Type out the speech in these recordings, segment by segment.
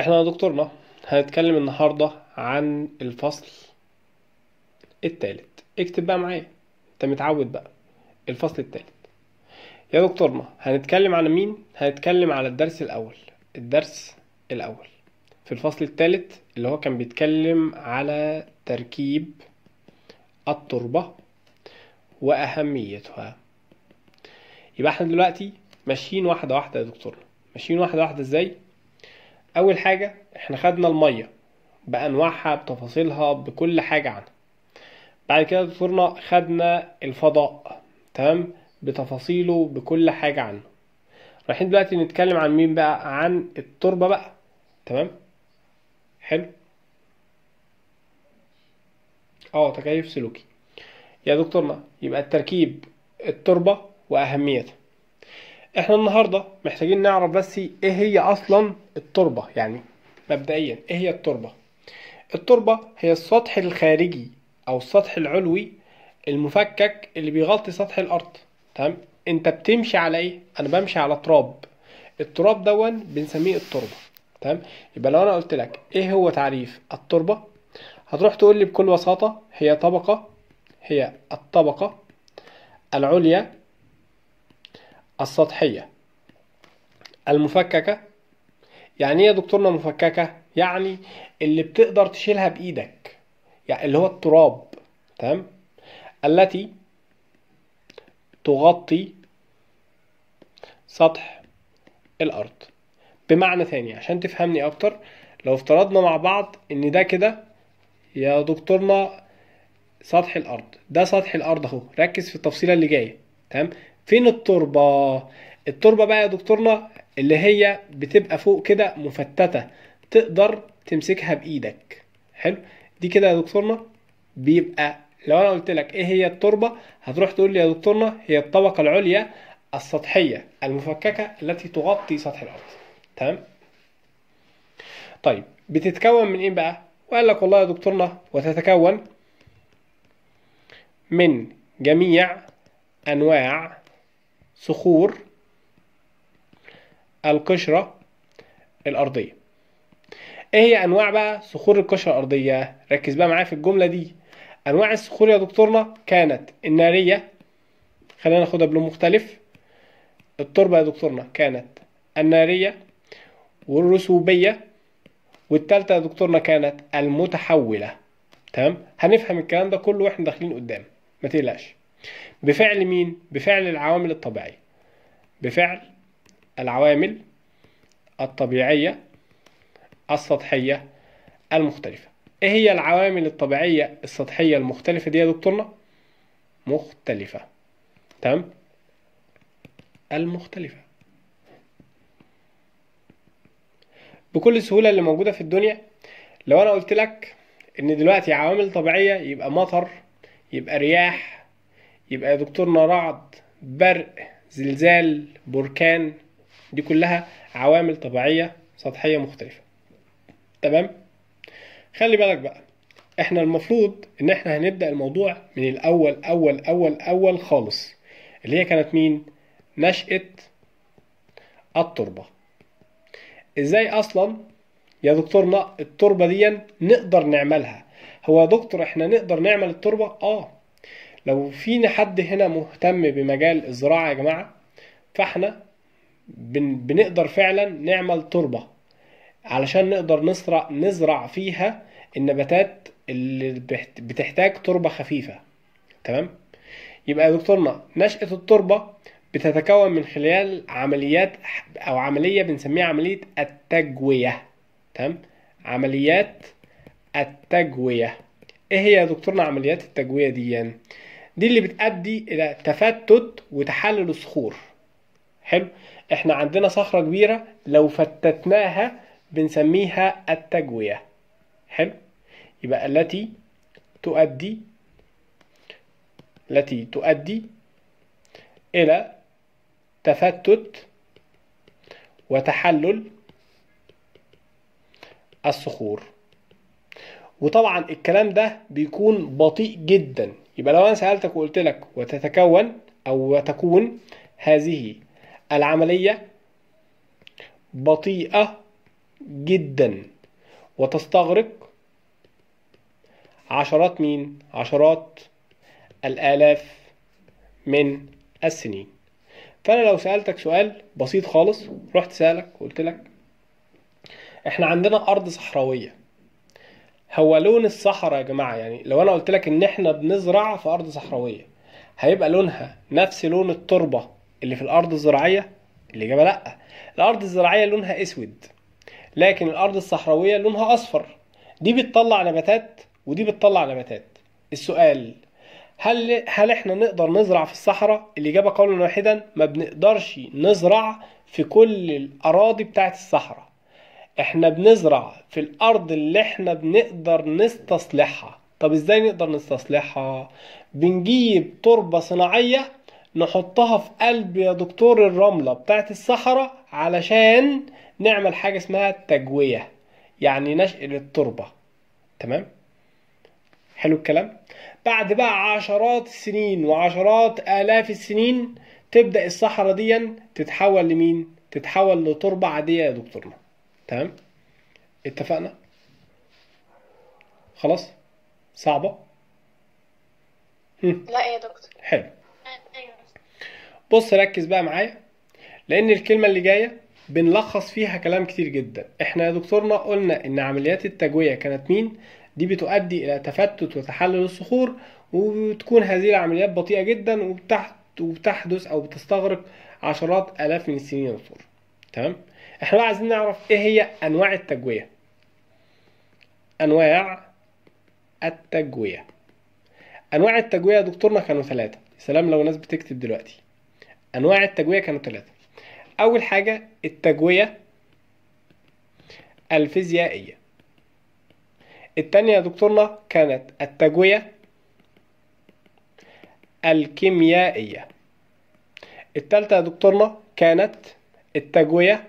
احنا يا دكتورنا هنتكلم النهاردة عن الفصل التالت اكتب بقى معايا انت متعود بقى الفصل التالت يا دكتورنا هنتكلم على مين هنتكلم على الدرس الاول الدرس الاول في الفصل التالت اللي هو كان بيتكلم على تركيب التربة واهميتها يبقى احنا دلوقتي ماشيين واحدة واحدة يا دكتورنا ماشيين واحدة واحدة ازاي اول حاجة احنا خدنا المية بانواعها بتفاصيلها بكل حاجة عنها بعد كده دكتورنا خدنا الفضاء تمام بتفاصيله بكل حاجة عنه رايحين دلوقتي نتكلم عن مين بقى عن التربة بقى تمام حلو اه تكيف سلوكي يا دكتورنا يبقى التركيب التربة واهميتها احنا النهاردة محتاجين نعرف بس ايه هي اصلا التربة يعني مبدئيا ايه هي التربة التربة هي السطح الخارجي او السطح العلوي المفكك اللي بيغطي سطح الارض تمام انت بتمشي على ايه انا بمشي على تراب التراب دون بنسميه التربة تمام يبقى لو انا قلت لك ايه هو تعريف التربة هتروح تقول لي بكل بساطة هي طبقة هي الطبقة العليا السطحية المفككة يعني ايه يا دكتورنا مفككة يعني اللي بتقدر تشيلها بإيدك يعني اللي هو التراب تمام التي تغطي سطح الأرض بمعنى ثاني عشان تفهمني أكتر لو افترضنا مع بعض إن ده كده يا دكتورنا سطح الأرض ده سطح الأرض أهو ركز في التفصيلة اللي جاية تمام فين التربة التربة بقى يا دكتورنا اللي هي بتبقى فوق كده مفتتة تقدر تمسكها بإيدك حلو دي كده يا دكتورنا بيبقى لو انا قلت لك ايه هي التربة هتروح تقول لي يا دكتورنا هي الطبقة العليا السطحية المفككة التي تغطي سطح الأرض تمام طيب بتتكون من ايه بقى وقال لك والله يا دكتورنا وتتكون من جميع أنواع صخور القشرة الأرضية ايه هي انواع بقى صخور القشرة الأرضية ركز بقى معايا في الجملة دي انواع الصخور يا دكتورنا كانت النارية خلينا ناخدها بلون مختلف التربة يا دكتورنا كانت النارية والرسوبية والتالتة يا دكتورنا كانت المتحولة تمام هنفهم الكلام ده كله واحنا داخلين قدام ما تقلقش بفعل مين بفعل العوامل الطبيعية بفعل العوامل الطبيعية السطحية المختلفة ايه هي العوامل الطبيعية السطحية المختلفة دي يا دكتورنا مختلفة تمام المختلفة بكل سهولة اللي موجودة في الدنيا لو انا قلت لك ان دلوقتي عوامل طبيعية يبقى مطر يبقى رياح يبقى يا دكتورنا رعد برق زلزال بركان دي كلها عوامل طبيعية سطحية مختلفة تمام خلي بالك بقى احنا المفروض ان احنا هنبدأ الموضوع من الاول اول اول اول خالص اللي هي كانت مين نشأة التربة ازاي اصلا يا دكتورنا التربة دي نقدر نعملها هو يا دكتور احنا نقدر نعمل التربة اه لو في حد هنا مهتم بمجال الزراعة يا جماعة فاحنا بن بنقدر فعلا نعمل تربة علشان نقدر نزرع نزرع فيها النباتات اللي بتحتاج تربة خفيفة تمام يبقى يا دكتورنا نشأة التربة بتتكون من خلال عمليات أو عملية بنسميها عملية التجوية تمام عمليات التجوية ايه هي يا دكتورنا عمليات التجوية دي يعني؟ دي اللي بتؤدي الى تفتت وتحلل الصخور حلو احنا عندنا صخرة كبيرة لو فتتناها بنسميها التجوية حلو يبقى التي تؤدي التي تؤدي إلى تفتت وتحلل الصخور وطبعا الكلام ده بيكون بطيء جدا يبقى لو انا سألتك وقلت لك وتتكون او تكون هذه العملية بطيئة جدا وتستغرق عشرات مين عشرات الآلاف من السنين فأنا لو سألتك سؤال بسيط خالص رحت سألك وقلت لك احنا عندنا أرض صحراوية هو لون الصحراء يا جماعة يعني لو أنا قلت لك إن احنا بنزرع في أرض صحراوية هيبقى لونها نفس لون التربة اللي في الأرض الزراعية الإجابة لأ الأرض الزراعية لونها أسود لكن الأرض الصحراوية لونها أصفر دي بتطلع نباتات ودي بتطلع نباتات السؤال هل هل احنا نقدر نزرع في الصحراء الإجابة قولا واحدا ما بنقدرش نزرع في كل الأراضي بتاعت الصحراء احنا بنزرع في الأرض اللي احنا بنقدر نستصلحها طب ازاي نقدر نستصلحها بنجيب تربة صناعية نحطها في قلب يا دكتور الرملة بتاعت الصحراء علشان نعمل حاجة اسمها تجوية يعني نشق للتربة تمام حلو الكلام بعد بقى عشرات السنين وعشرات آلاف السنين تبدأ الصحراء دي تتحول لمين تتحول لتربة عادية يا دكتورنا تمام اتفقنا خلاص صعبة هم. لا يا دكتور حلو ايوه بص ركز بقى معايا لان الكلمة اللي جاية بنلخص فيها كلام كتير جدا احنا يا دكتورنا قلنا ان عمليات التجوية كانت مين دي بتؤدي الى تفتت وتحلل الصخور وتكون هذه العمليات بطيئة جدا وبتحت وبتحدث او بتستغرق عشرات الاف من السنين يا دكتور تمام احنا بقى عايزين نعرف ايه هي انواع التجوية انواع التجوية انواع التجوية يا دكتورنا كانوا ثلاثة سلام لو ناس بتكتب دلوقتي انواع التجوية كانوا ثلاثة اول حاجة التجوية الفيزيائية التانية يا دكتورنا كانت التجوية الكيميائية التالتة يا دكتورنا كانت التجوية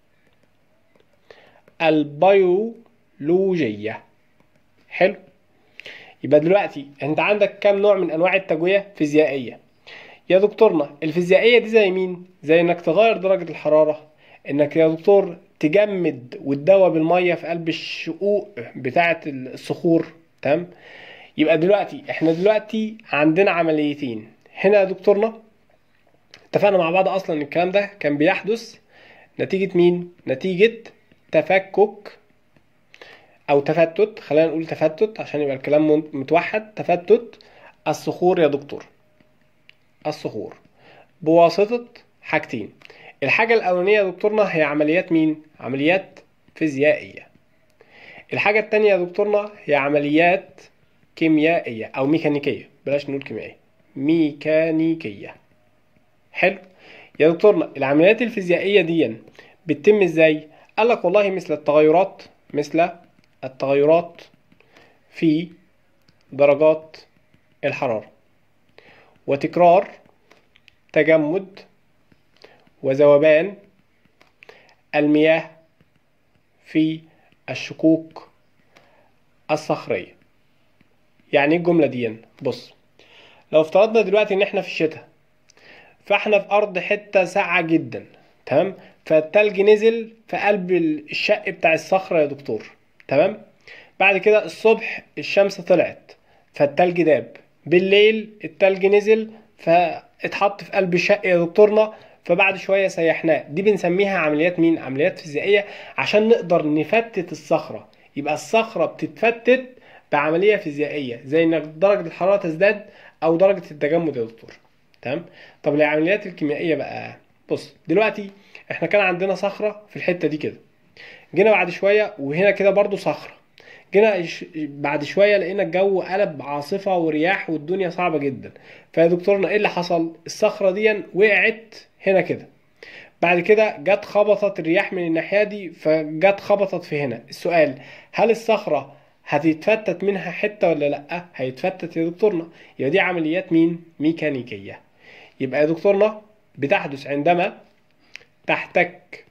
البيولوجية حلو يبقى دلوقتي انت عندك كام نوع من انواع التجوية فيزيائية يا دكتورنا الفيزيائية دي زي مين زي انك تغير درجة الحرارة انك يا دكتور تجمد وتدوب المية في قلب الشقوق بتاعة الصخور تمام يبقى دلوقتي احنا دلوقتي عندنا عمليتين هنا يا دكتورنا اتفقنا مع بعض اصلا ان الكلام ده كان بيحدث نتيجة مين نتيجة تفكك او تفتت خلينا نقول تفتت عشان يبقى الكلام متوحد تفتت الصخور يا دكتور الصخور بواسطة حاجتين الحاجة الأولانية يا دكتورنا هي عمليات مين؟ عمليات فيزيائية الحاجة التانية يا دكتورنا هي عمليات كيميائية أو ميكانيكية بلاش نقول كيميائية ميكانيكية حلو يا دكتورنا العمليات الفيزيائية دي بتتم ازاي؟ قال لك والله مثل التغيرات مثل التغيرات في درجات الحرارة وتكرار تجمد وذوبان المياه في الشقوق الصخرية يعني ايه الجملة دي بص لو افترضنا دلوقتي ان احنا في الشتاء فاحنا في ارض حتة ساقعة جدا تمام فالتلج نزل في قلب الشق بتاع الصخرة يا دكتور تمام بعد كده الصبح الشمس طلعت فالتلج داب بالليل التلج نزل فاتحط في قلب الشق يا دكتورنا فبعد شويه سيحناه دي بنسميها عمليات مين عمليات فيزيائيه عشان نقدر نفتت الصخره يبقى الصخره بتتفتت بعمليه فيزيائيه زي انك درجه الحراره تزداد او درجه التجمد يا دكتور تمام طب العمليات الكيميائيه بقى بص دلوقتي احنا كان عندنا صخره في الحته دي كده جينا بعد شويه وهنا كده برضو صخره جينا بعد شويه لقينا الجو قلب عاصفه ورياح والدنيا صعبه جدا فيا دكتورنا ايه اللي حصل الصخره دي وقعت هنا كده بعد كده جت خبطت الرياح من الناحيه دي فجت خبطت في هنا السؤال هل الصخره هتتفتت منها حته ولا لا هيتفتت يا دكتورنا يبقى دي عمليات مين ميكانيكيه يبقى يا دكتورنا بتحدث عندما تحتك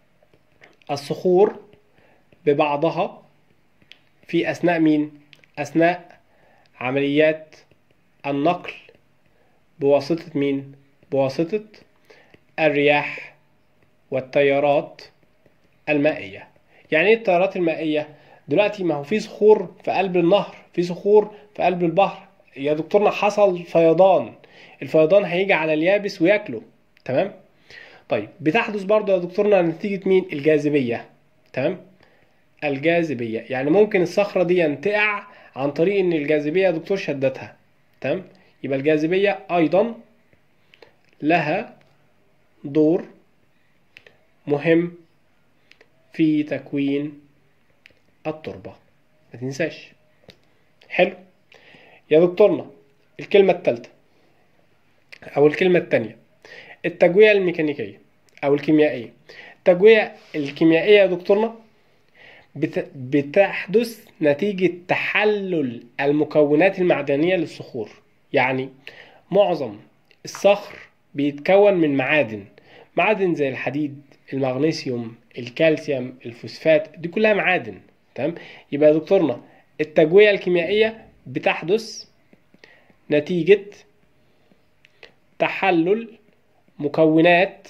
الصخور ببعضها في أثناء مين؟ أثناء عمليات النقل بواسطة مين؟ بواسطة الرياح والتيارات المائية يعني ايه التيارات المائيه دلوقتي ما هو في صخور في قلب النهر في صخور في قلب البحر يا دكتورنا حصل فيضان الفيضان هيجي على اليابس وياكله تمام طيب بتحدث برضه يا دكتورنا نتيجه مين الجاذبيه تمام الجاذبيه يعني ممكن الصخره دي تقع عن طريق ان الجاذبيه يا دكتور شدتها تمام يبقى الجاذبيه ايضا لها دور مهم في تكوين التربة ما تنساش حلو يا دكتورنا الكلمة الثالثة أو الكلمة الثانية التجوية الميكانيكية أو الكيميائية التجوية الكيميائية يا دكتورنا بت- بتحدث نتيجة تحلل المكونات المعدنية للصخور يعني معظم الصخر بيتكون من معادن معادن زي الحديد المغنيسيوم الكالسيوم الفوسفات دي كلها معادن تمام يبقى يا دكتورنا التجوية الكيميائية بتحدث نتيجة تحلل مكونات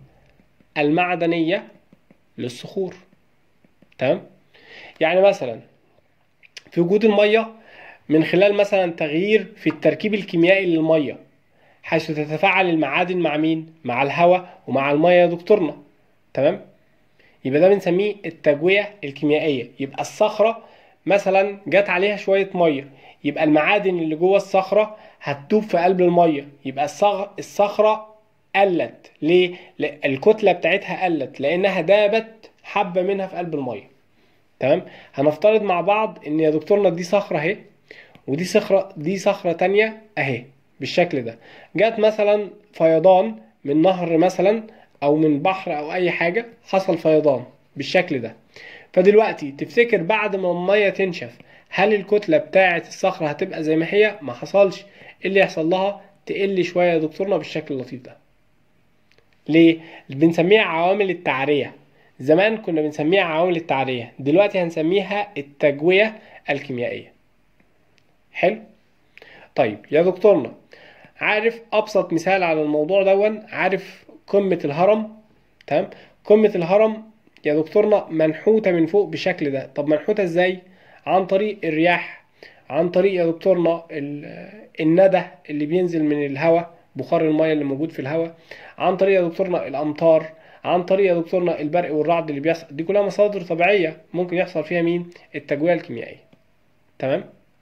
المعدنية للصخور تمام يعني مثلا في وجود المية من خلال مثلا تغيير في التركيب الكيميائي للمية حيث تتفاعل المعادن مع مين؟ مع الهواء ومع المية يا دكتورنا تمام؟ يبقى ده بنسميه التجوية الكيميائية يبقى الصخرة مثلا جت عليها شوية مية يبقى المعادن اللي جوه الصخرة هتدوب في قلب المية يبقى الصخ- الصخرة قلت ليه؟ لأ- الكتلة بتاعتها قلت لأنها دابت حبة منها في قلب المية تمام؟ هنفترض مع بعض إن يا دكتورنا دي صخرة أهي ودي صخرة دي صخرة تانية أهي بالشكل ده جت مثلا فيضان من نهر مثلا أو من بحر أو أي حاجة حصل فيضان بالشكل ده فدلوقتي تفتكر بعد ما المية تنشف هل الكتلة بتاعة الصخرة هتبقى زي ما هي؟ ما حصلش إيه اللي يحصل لها؟ تقل شوية يا دكتورنا بالشكل اللطيف ده ليه؟ بنسميها عوامل التعرية زمان كنا بنسميها عوامل التعرية دلوقتي هنسميها التجوية الكيميائية حلو؟ طيب يا دكتورنا عارف ابسط مثال على الموضوع دون عارف قمة الهرم تمام قمة الهرم يا دكتورنا منحوتة من فوق بالشكل ده طب منحوتة ازاي عن طريق الرياح عن طريق يا دكتورنا ال- الندى اللي بينزل من الهواء بخار المية اللي موجود في الهواء عن طريق يا دكتورنا الامطار عن طريق يا دكتورنا البرق والرعد اللي بيحصل دي كلها مصادر طبيعية ممكن يحصل فيها مين التجوية الكيميائية تمام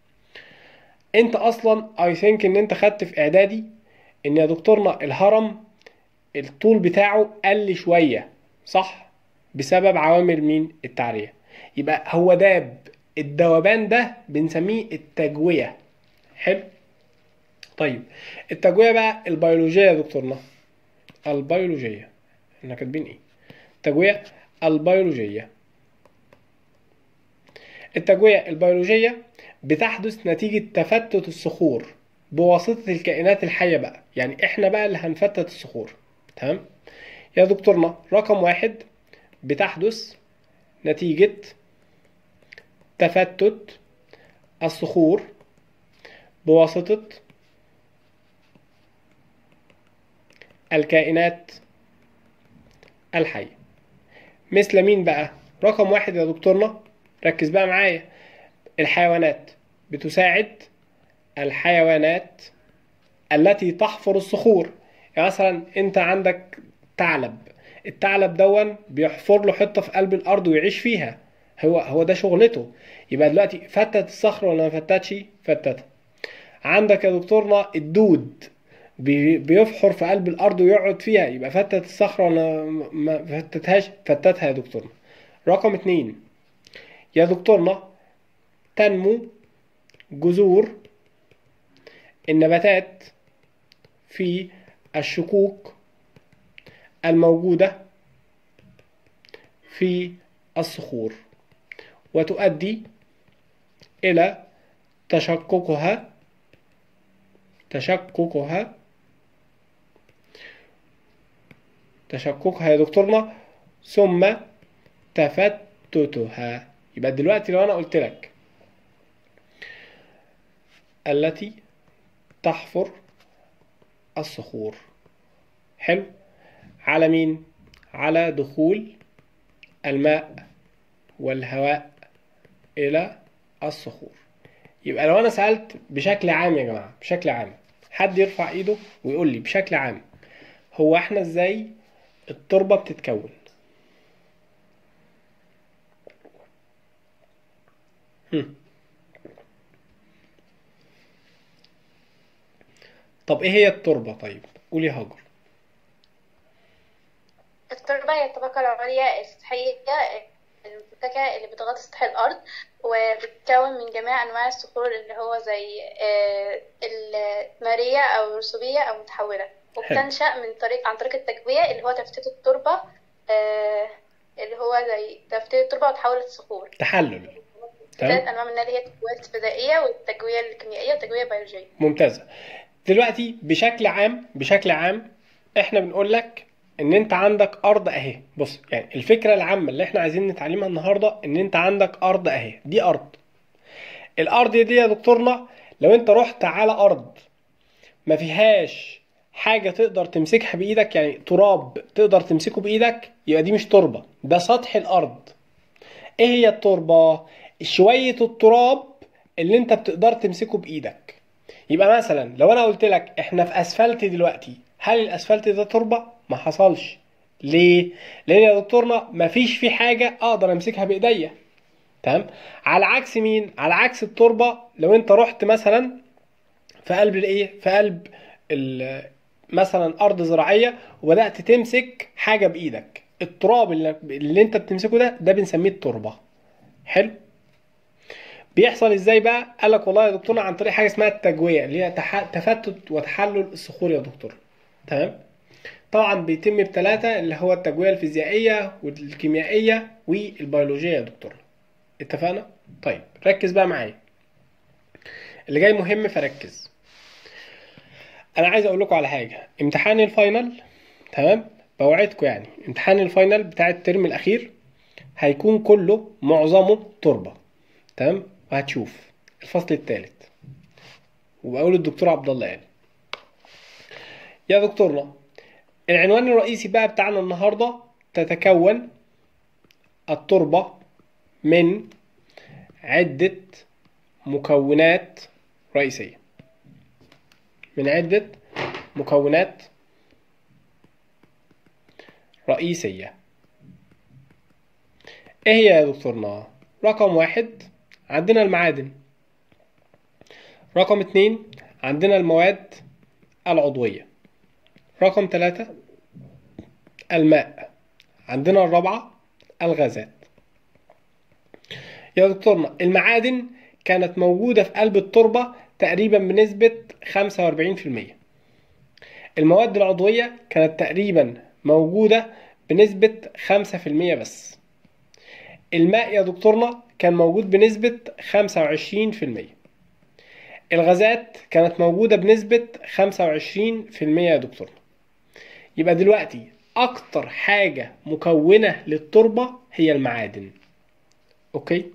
انت اصلا اي ثينك ان انت خدت في اعدادي ان يا دكتورنا الهرم الطول بتاعه قل شويه صح بسبب عوامل مين التعريه يبقى هو داب الذوبان ده بنسميه التجويه حلو طيب التجويه بقى البيولوجيه يا دكتورنا البيولوجيه احنا كاتبين ايه التجويه البيولوجيه التجويه البيولوجيه بتحدث نتيجة تفتت الصخور بواسطة الكائنات الحية بقى يعني احنا بقى اللي هنفتت الصخور تمام يا دكتورنا رقم واحد بتحدث نتيجة تفتت الصخور بواسطة الكائنات الحية مثل مين بقى رقم واحد يا دكتورنا ركز بقى معايا الحيوانات بتساعد الحيوانات التي تحفر الصخور يعني مثلا انت عندك ثعلب الثعلب دون بيحفر له حته في قلب الارض ويعيش فيها هو هو ده شغلته يبقى دلوقتي فتت الصخره ولا ما فتتش فتتها عندك يا دكتورنا الدود بي- بيفحر في قلب الارض ويقعد فيها يبقى فتت الصخره ولا ما فتتهاش فتتها يا دكتورنا رقم اتنين يا دكتورنا تنمو جذور النباتات في الشقوق الموجودة في الصخور وتؤدي إلى تشققها تشققها تشققها يا دكتورنا ثم تفتتها يبقى دلوقتي لو أنا قلت لك التي تحفر الصخور حلو على مين على دخول الماء والهواء إلى الصخور يبقى لو أنا سألت بشكل عام يا جماعة بشكل عام حد يرفع إيده ويقول لي بشكل عام هو إحنا إزاي التربة بتتكون هم. طب ايه هي التربة طيب قولي هاجر التربة هي الطبقة العليا السطحية المتكة اللي بتغطي سطح الأرض وبتتكون من جميع أنواع الصخور اللي هو زي آه، المارية أو الرسوبية أو متحولة وبتنشأ من طريق عن طريق التجوية اللي هو تفتيت التربة آه، اللي هو زي تفتيت التربة وتحول الصخور تحلل ثلاث تمام أنواع منها اللي هي التجوية الفيزيائية والتجوية الكيميائية والتجوية البيولوجية ممتازة دلوقتي بشكل عام بشكل عام احنا بنقول لك ان انت عندك ارض اهي بص يعني الفكرة العامة اللي احنا عايزين نتعلمها النهاردة ان انت عندك ارض اهي دي ارض الارض دي يا دكتورنا لو انت رحت على ارض ما فيهاش حاجة تقدر تمسكها بإيدك يعني تراب تقدر تمسكه بإيدك يبقى دي مش تربة ده سطح الأرض إيه هي التربة؟ شوية التراب اللي أنت بتقدر تمسكه بإيدك يبقى مثلا لو أنا قلت لك إحنا في أسفلت دلوقتي هل الأسفلت ده تربة؟ ما حصلش ليه؟ لأن يا دكتورنا مفيش في حاجة أقدر أمسكها بإيديا تمام؟ على عكس مين؟ على عكس التربة لو أنت رحت مثلا في قلب الايه في قلب ال- مثلا ارض زراعيه وبدات تمسك حاجه بايدك التراب اللي, اللي انت بتمسكه ده ده بنسميه التربه حلو بيحصل ازاي بقى قال لك والله يا دكتور عن طريق حاجه اسمها التجويه اللي هي تح... تفتت وتحلل الصخور يا دكتور تمام طبعا بيتم بثلاثه اللي هو التجويه الفيزيائيه والكيميائيه والبيولوجيه يا دكتور اتفقنا طيب ركز بقى معايا اللي جاي مهم فركز انا عايز اقول لكم على حاجه امتحان الفاينل تمام بوعدكم يعني امتحان الفاينل بتاع الترم الاخير هيكون كله معظمه تربه تمام وهتشوف الفصل الثالث وبقول الدكتور عبد الله قال يا دكتورنا العنوان الرئيسي بقى بتاعنا النهارده تتكون التربه من عده مكونات رئيسيه من عدة مكونات رئيسية ايه هي يا دكتورنا رقم واحد عندنا المعادن رقم اتنين عندنا المواد العضوية رقم ثلاثة الماء عندنا الرابعة الغازات يا دكتورنا المعادن كانت موجودة في قلب التربة تقريبا بنسبة 45% المواد العضوية كانت تقريبا موجودة بنسبة 5% بس الماء يا دكتورنا كان موجود بنسبة 25% الغازات كانت موجودة بنسبة 25% يا دكتورنا يبقى دلوقتي أكتر حاجة مكونة للتربة هي المعادن أوكي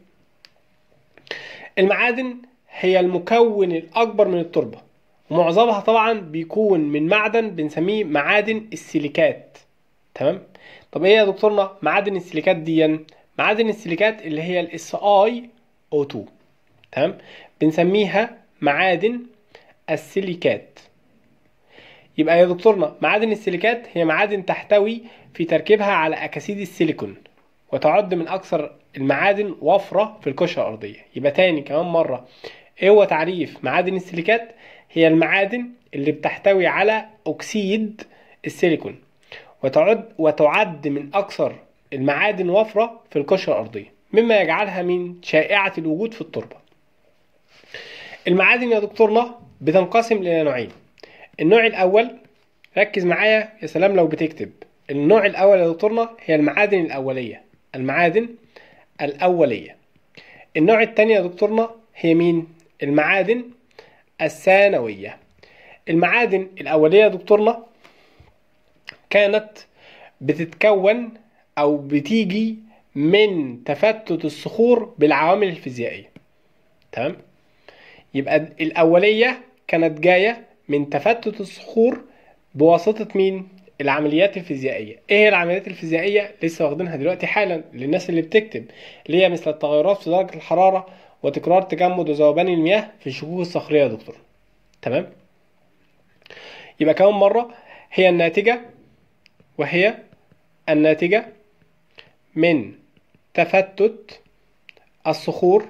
المعادن هي المكون الأكبر من التربة ومعظمها طبعا بيكون من معدن بنسميه معادن السيليكات تمام طب ايه يا دكتورنا معادن السيليكات دي معادن السيليكات اللي هي الاس اي او 2 تمام بنسميها معادن السيليكات يبقى يا دكتورنا معادن السيليكات هي معادن تحتوي في تركيبها على اكاسيد السيليكون وتعد من اكثر المعادن وفرة في القشرة الأرضية يبقى تاني كمان مرة ايه هو تعريف معادن السيليكات هي المعادن اللي بتحتوي على أكسيد السيليكون وتعد وتعد من أكثر المعادن وفرة في القشرة الأرضية مما يجعلها من شائعة الوجود في التربة المعادن يا دكتورنا بتنقسم إلى نوعين النوع الأول ركز معايا يا سلام لو بتكتب النوع الأول يا دكتورنا هي المعادن الأولية المعادن الأولية النوع الثاني يا دكتورنا هي مين؟ المعادن الثانوية المعادن الأولية يا دكتورنا كانت بتتكون أو بتيجي من تفتت الصخور بالعوامل الفيزيائية تمام؟ يبقى الأولية كانت جاية من تفتت الصخور بواسطة مين؟ العمليات الفيزيائيه ايه هي العمليات الفيزيائيه لسه واخدينها دلوقتي حالا للناس اللي بتكتب اللي هي مثل التغيرات في درجه الحراره وتكرار تجمد وذوبان المياه في الشقوق الصخريه يا دكتور تمام يبقى كمان مره هي الناتجه وهي الناتجه من تفتت الصخور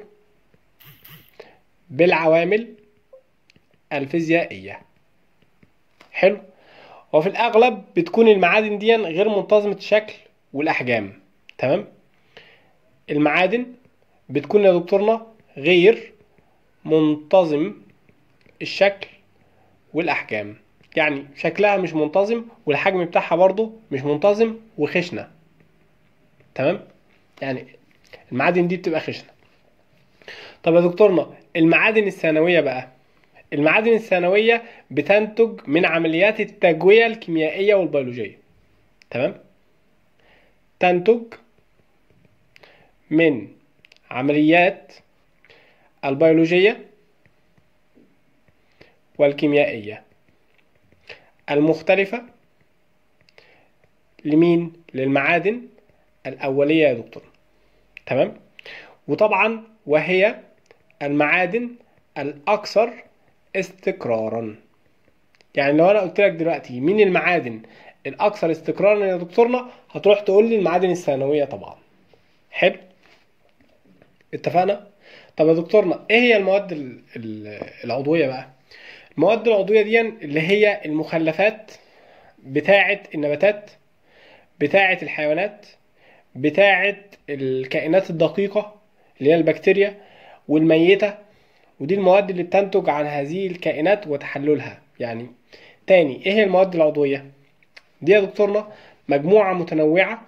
بالعوامل الفيزيائيه حلو وفي الأغلب بتكون المعادن دي غير منتظمة الشكل والأحجام تمام المعادن بتكون يا دكتورنا غير منتظم الشكل والأحجام يعني شكلها مش منتظم والحجم بتاعها برضه مش منتظم وخشنة تمام يعني المعادن دي بتبقى خشنة طب يا دكتورنا المعادن الثانوية بقى المعادن الثانوية بتنتج من عمليات التجوية الكيميائية والبيولوجية تمام تنتج من عمليات البيولوجية والكيميائية المختلفة لمين للمعادن الأولية يا دكتور تمام وطبعا وهي المعادن الأكثر استقرارا يعني لو انا قلت لك دلوقتي مين المعادن الاكثر استقرارا يا دكتورنا هتروح تقول لي المعادن الثانويه طبعا حلو اتفقنا طب يا دكتورنا ايه هي المواد ال- ال- العضويه بقى المواد العضويه دي اللي هي المخلفات بتاعه النباتات بتاعه الحيوانات بتاعه الكائنات الدقيقه اللي هي البكتيريا والميته ودي المواد اللي بتنتج عن هذه الكائنات وتحللها يعني تاني ايه هي المواد العضوية دي يا دكتورنا مجموعة متنوعة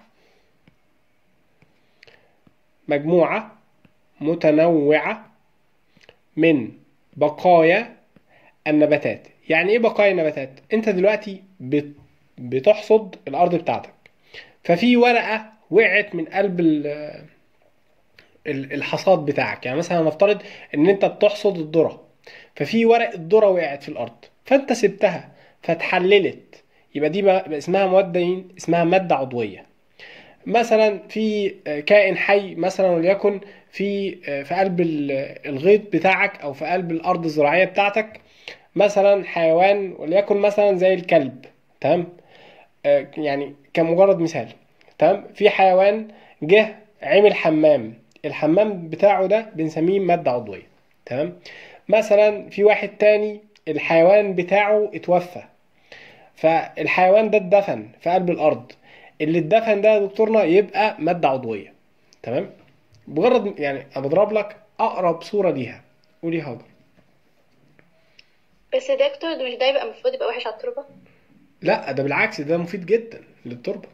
مجموعة متنوعة من بقايا النباتات يعني ايه بقايا النباتات انت دلوقتي بت- بتحصد الارض بتاعتك ففي ورقة وقعت من قلب ال- ال- الحصاد بتاعك يعني مثلا نفترض ان انت بتحصد الذره ففي ورقه ذره وقعت في الارض فانت سبتها فاتحللت يبقى دي بقى بقى اسمها ماده إيه؟ اسمها ماده عضويه مثلا في آه، كائن حي مثلا وليكن في آه، في قلب ال- الغيط بتاعك او في قلب الارض الزراعيه بتاعتك مثلا حيوان وليكن مثلا زي الكلب تمام آه، يعني كمجرد مثال تمام في حيوان جه عمل حمام الحمام بتاعه ده بنسميه مادة عضوية تمام مثلا في واحد تاني الحيوان بتاعه اتوفى فالحيوان ده اتدفن في قلب الأرض اللي اتدفن ده يا دكتورنا يبقى مادة عضوية تمام مجرد يعني أنا بضرب لك أقرب صورة ليها قولي يا هاجر بس يا دكتور ده مش ده يبقى المفروض يبقى وحش على التربة لا ده بالعكس ده مفيد جدا للتربة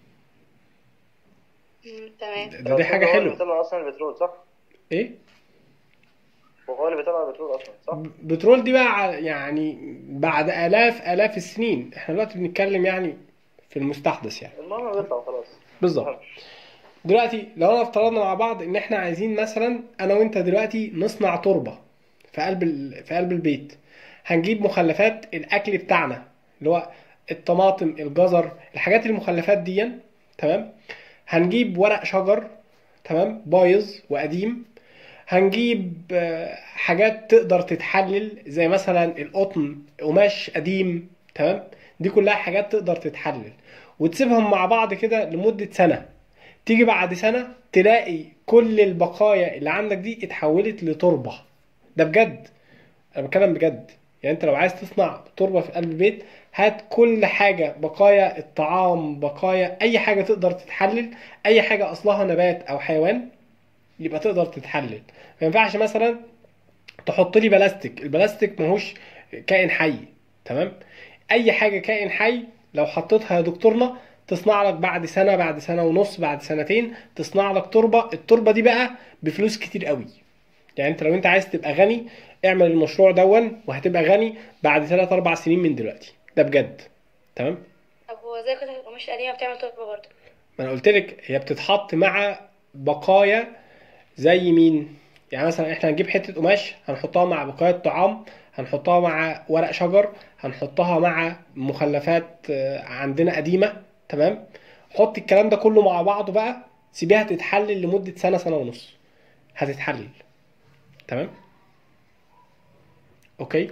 مم، تمام ده دي حاجة هو اللي حلوة بيطلع اصلا البترول صح؟ ايه وهو اللي بيطلع البترول اصلا صح؟ بترول دي بقى ع- يعني بعد آلاف آلاف السنين احنا دلوقتي بنتكلم يعني في المستحدث يعني المهم بيطلع خلاص بالظبط دلوقتي لو انا افترضنا مع بعض ان احنا عايزين مثلا انا وانت دلوقتي نصنع تربة في قلب ال... في قلب البيت هنجيب مخلفات الاكل بتاعنا اللي هو الطماطم الجزر الحاجات المخلفات دي تمام هنجيب ورق شجر تمام بايظ وقديم هنجيب آه، حاجات تقدر تتحلل زي مثلا القطن قماش قديم تمام دي كلها حاجات تقدر تتحلل وتسيبهم مع بعض كده لمدة سنة تيجي بعد سنة تلاقي كل البقايا اللي عندك دي اتحولت لتربة ده بجد انا بتكلم بجد يعني انت لو عايز تصنع تربة في قلب البيت هات كل حاجة بقايا الطعام بقايا اي حاجة تقدر تتحلل اي حاجة اصلها نبات او حيوان يبقى تقدر تتحلل ما ينفعش مثلا تحط لي بلاستيك البلاستيك ماهوش كائن حي تمام اي حاجه كائن حي لو حطيتها يا دكتورنا تصنع لك بعد سنه بعد سنه ونص بعد سنتين تصنع لك تربه التربه دي بقى بفلوس كتير قوي يعني انت لو انت عايز تبقى غني اعمل المشروع دون وهتبقى غني بعد 3 4 سنين من دلوقتي ده بجد تمام طب هو زي قطعة القماش القديمة بتعمل تربة برضه ما انا قلت لك هي بتتحط مع بقايا زي مين يعني مثلا احنا هنجيب حته قماش هنحطها مع بقايا طعام هنحطها مع ورق شجر هنحطها مع مخلفات آه، عندنا قديمه تمام حط الكلام ده كله مع بعضه بقى سيبيها تتحلل لمده سنه سنه ونص هتتحلل تمام اوكي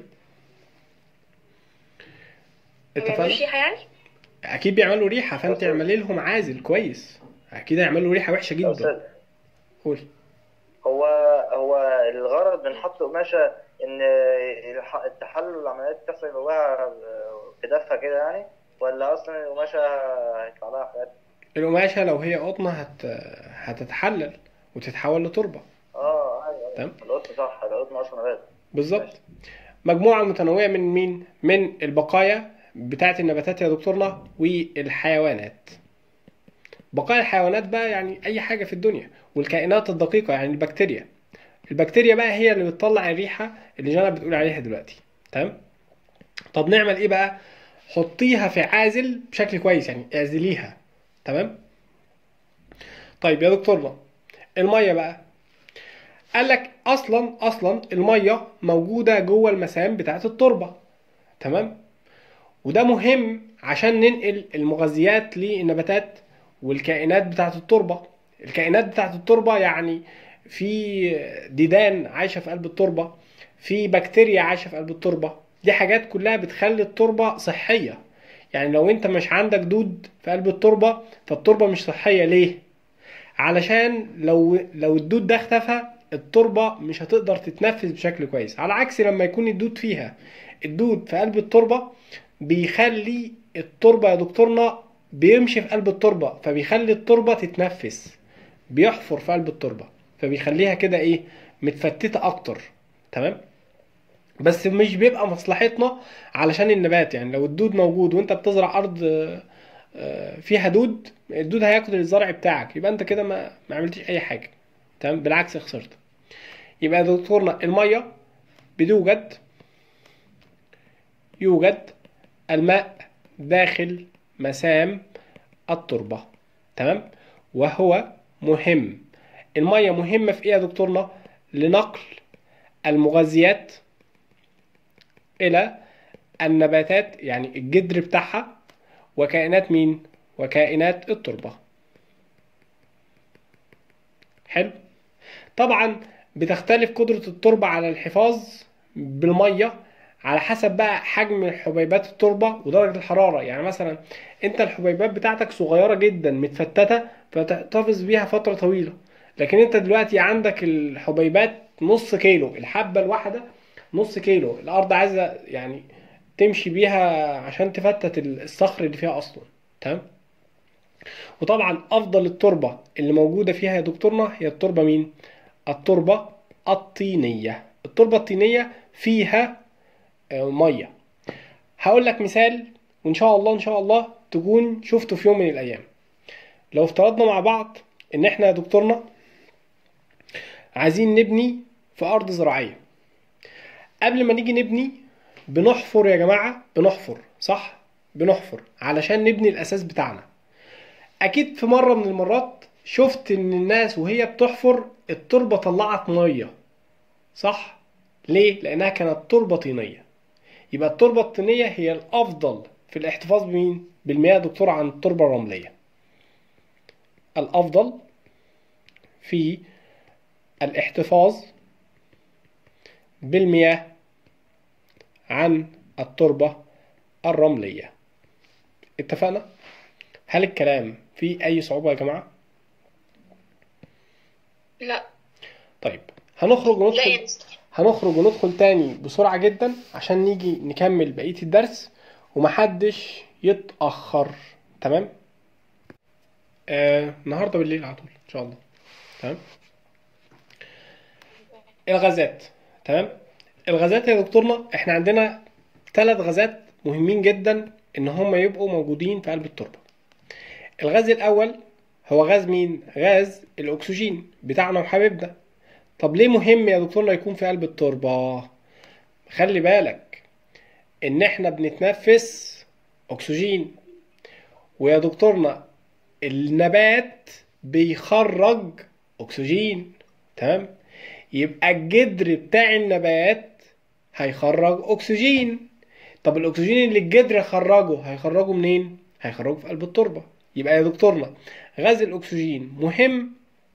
اتفقنا ملوش ريحة يعني اكيد بيعملوا ريحه فانت اعملي لهم عازل كويس اكيد هيعملوا ريحه وحشه يا جدا أستاذ قول هو هو الغرض من حط قماشة إن الح- التحلل والعمليات تحصل جواها كدفة كده يعني ولا أصلا القماشة هيطلع لها حاجات القماشه لو هي قطنه هت... هتتحلل وتتحول لتربه اه ايوه تمام. ايوه القطن صح القطن اصلا نبات بالظبط مجموعه متنوعه من مين من البقايا بتاعه النباتات يا دكتورنا والحيوانات بقايا الحيوانات بقى يعني اي حاجه في الدنيا والكائنات الدقيقه يعني البكتيريا البكتيريا بقى هي اللي بتطلع الريحه اللي جانا بتقول عليها دلوقتي تمام طب نعمل ايه بقى حطيها في عازل بشكل كويس يعني اعزليها تمام طيب يا دكتورنا الميه بقى قال لك اصلا اصلا الميه موجوده جوه المسام بتاعه التربه تمام وده مهم عشان ننقل المغذيات للنباتات والكائنات بتاعه التربه الكائنات بتاعه التربه يعني في ديدان عايشه في قلب التربه في بكتيريا عايشه في قلب التربه دي حاجات كلها بتخلي التربه صحيه يعني لو انت مش عندك دود في قلب التربه فالتربه مش صحيه ليه علشان لو لو الدود ده اختفى التربه مش هتقدر تتنفس بشكل كويس على عكس لما يكون الدود فيها الدود في قلب التربه بيخلي التربه يا دكتورنا بيمشي في قلب التربه فبيخلي التربه تتنفس بيحفر في قلب التربه فبيخليها كده ايه متفتته اكتر تمام بس مش بيبقى مصلحتنا علشان النبات يعني لو الدود موجود وانت بتزرع ارض آه، آه، فيها دود الدود هياكل الزرع بتاعك يبقى انت كده ما ما عملتش اي حاجه تمام بالعكس خسرت يبقى يا دكتورنا الميه بتوجد يوجد الماء داخل مسام التربه تمام وهو مهم الميه مهمه في ايه يا دكتورنا لنقل المغذيات الى النباتات يعني الجدر بتاعها وكائنات مين وكائنات التربه حلو طبعا بتختلف قدرة التربة على الحفاظ بالمية على حسب بقى حجم حبيبات التربة ودرجة الحرارة يعني مثلا انت الحبيبات بتاعتك صغيرة جدا متفتتة فتحتفظ بيها فترة طويلة لكن انت دلوقتي عندك الحبيبات نص كيلو الحبة الواحدة نص كيلو الارض عايزة يعني تمشي بيها عشان تفتت الصخر اللي فيها اصلا تمام وطبعا افضل التربه اللي موجوده فيها يا دكتورنا هي التربه مين التربه الطينيه التربه الطينيه فيها آه، ميه هقول لك مثال وان شاء الله ان شاء الله تكون شفته في يوم من الايام لو افترضنا مع بعض ان احنا يا دكتورنا عايزين نبني في ارض زراعيه قبل ما نيجي نبني بنحفر يا جماعه بنحفر صح بنحفر علشان نبني الاساس بتاعنا اكيد في مره من المرات شفت ان الناس وهي بتحفر التربه طلعت ميه صح ليه لانها كانت تربه طينيه يبقى التربه الطينيه هي الافضل في الاحتفاظ بمين بالمياه يا دكتور عن التربه الرمليه الافضل في الاحتفاظ بالمياه عن التربه الرمليه اتفقنا هل الكلام فيه أي صعوبة يا جماعة؟ لا طيب هنخرج لا يا وندخل مستر هنخرج وندخل تاني بسرعة جدا عشان نيجي نكمل بقية الدرس ومحدش يتأخر تمام؟ آه النهاردة بالليل على طول إن شاء الله تمام؟ الغازات تمام؟ الغازات يا دكتورنا احنا عندنا ثلاث غازات مهمين جدا ان هم يبقوا موجودين في قلب التربة الغاز الاول هو غاز مين غاز الاكسجين بتاعنا وحبيبنا طب ليه مهم يا دكتورنا يكون في قلب التربة خلي بالك ان احنا بنتنفس اكسجين ويا دكتورنا النبات بيخرج اكسجين تمام يبقى الجدر بتاع النبات هيخرج اكسجين طب الاكسجين اللي الجدر خرجه هيخرجه منين هيخرجه في قلب التربه يبقى يا دكتورنا غاز الاكسجين مهم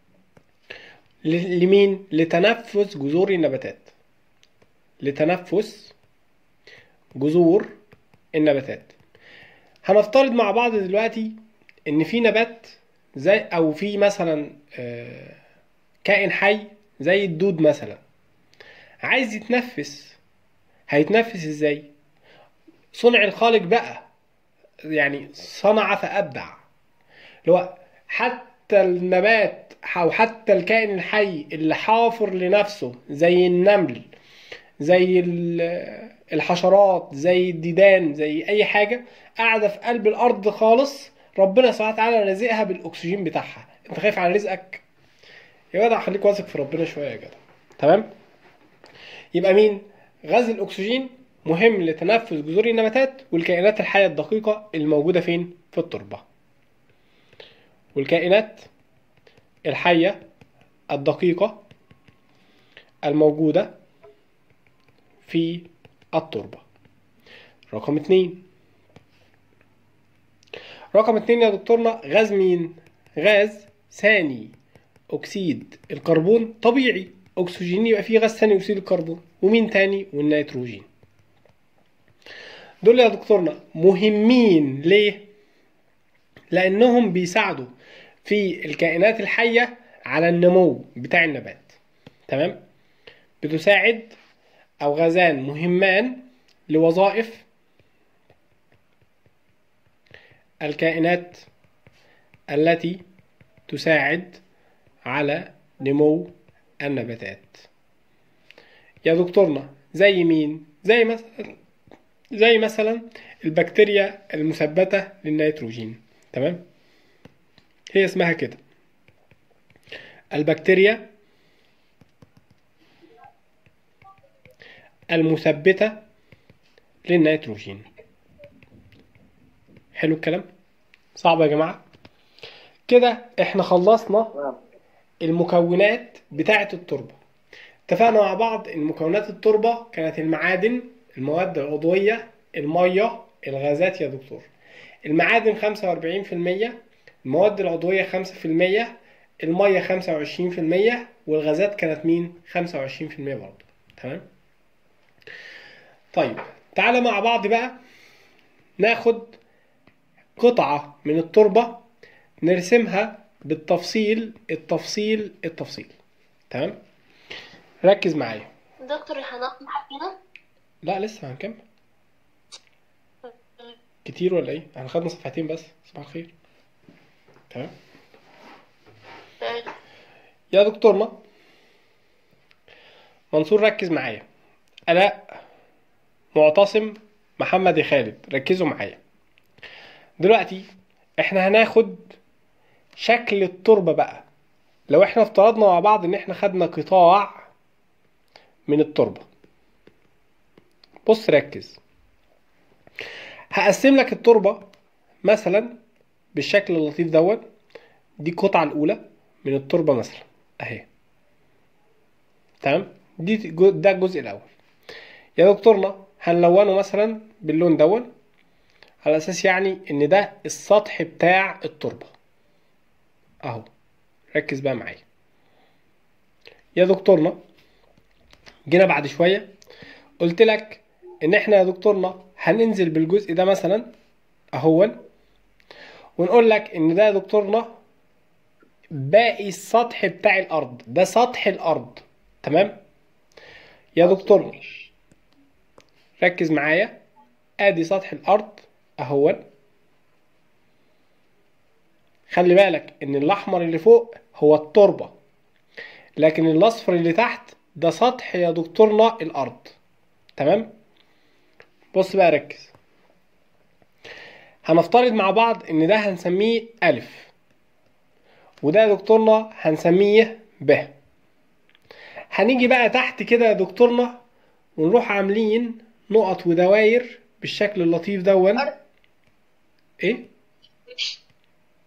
ل- لمين لتنفس جذور النباتات لتنفس جذور النباتات هنفترض مع بعض دلوقتي ان في نبات زي او في مثلا آه، كائن حي زي الدود مثلا عايز يتنفس هيتنفس ازاي صنع الخالق بقى يعني صنع فابدع اللي هو حتى النبات او حتى الكائن الحي اللي حافر لنفسه زي النمل زي ال- الحشرات زي الديدان زي اي حاجه قاعده في قلب الارض خالص ربنا سبحانه وتعالى رازقها بالاكسجين بتاعها انت خايف على رزقك يا جدع خليك واثق في ربنا شويه يا جدع تمام يبقى مين غاز الاكسجين مهم لتنفس جذور النباتات والكائنات الحيه الدقيقه الموجوده فين في التربه والكائنات الحيه الدقيقه الموجوده في التربه رقم اتنين رقم اتنين يا دكتورنا غاز مين غاز ثاني اكسيد الكربون طبيعي اكسجين يبقى فيه غاز ثاني اكسيد الكربون ومين تاني والنيتروجين دول يا دكتورنا مهمين ليه لانهم بيساعدوا في الكائنات الحيه على النمو بتاع النبات تمام بتساعد او غازان مهمان لوظائف الكائنات التي تساعد على نمو النباتات يا دكتورنا زي مين زي مثلا زي مثلا البكتيريا المثبتة للنيتروجين تمام هي اسمها كده البكتيريا المثبتة للنيتروجين حلو الكلام صعب يا جماعة كده احنا خلصنا نعم المكونات بتاعة التربة اتفقنا مع بعض ان مكونات التربة كانت المعادن المواد العضوية المية الغازات يا دكتور المعادن 45% المواد العضوية 5% المية 25% والغازات كانت مين 25% برضه تمام طيب تعالى مع بعض بقى ناخد قطعة من التربة نرسمها بالتفصيل التفصيل التفصيل تمام ركز معايا دكتور هنقف حقنا لا لسه هنكمل كتير ولا ايه احنا خدنا صفحتين بس صباح الخير تمام يا دكتورنا منصور ركز معايا الاء معتصم محمد يا خالد ركزوا معايا دلوقتي احنا هناخد شكل التربة بقى لو احنا افترضنا مع بعض ان احنا خدنا قطاع من التربة بص ركز هقسم لك التربة مثلا بالشكل اللطيف دوت دي القطعة الأولى من التربة مثلا أهي تمام دي جو- ده الجزء الأول يا دكتورنا هنلونه مثلا باللون دون على أساس يعني إن ده السطح بتاع التربة أهو ركز بقى معايا يا دكتورنا جينا بعد شوية قلت لك إن إحنا يا دكتورنا هننزل بالجزء ده مثلا أهون ونقول لك إن ده يا دكتورنا باقي السطح بتاع الأرض ده سطح الأرض تمام يا دكتورنا ركز معايا ادي سطح الارض اهون خلي بالك ان الاحمر اللي فوق هو التربة لكن الاصفر اللي تحت ده سطح يا دكتورنا الارض تمام بص بقى ركز هنفترض مع بعض ان ده هنسميه الف وده يا دكتورنا هنسميه ب هنيجي بقى تحت كده يا دكتورنا ونروح عاملين نقط ودواير بالشكل اللطيف دون أرض. ايه